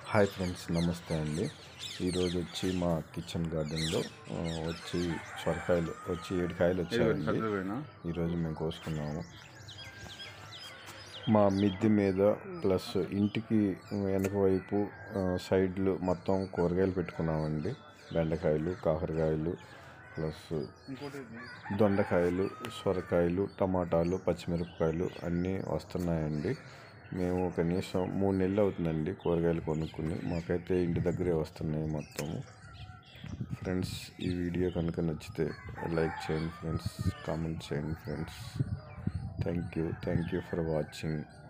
hi friends నమస్తే అండి ఈరోజు వచ్చి మా కిచెన్ గార్డెన్లో ఆ, వచ్చి సొరకాయలు వచ్చి ఏడు కాయలు వచ్చాయండి ఈరోజు మేము కోసుకున్నాము మా మిద్దె మీద ప్లస్ ఇంటికి వెనక వైపు ఆ, సైడ్లు మొత్తం కూరగాయలు పెట్టుకున్నామండి బెండకాయలు కాకరకాయలు ప్లస్ దొండకాయలు సొరకాయలు టమాటాలు పచ్చిమిరపకాయలు అన్నీ వస్తున్నాయండి మేము కనీసం మూడు నెలలు అవుతుందండి కూరగాయలు కొనుక్కుని మాకైతే ఇంటి దగ్గరే వస్తున్నాయి మొత్తము ఫ్రెండ్స్ ఈ వీడియో కనుక నచ్చితే లైక్ చేయండి ఫ్రెండ్స్ కామెంట్ చేయండి friends thank you thank you for watching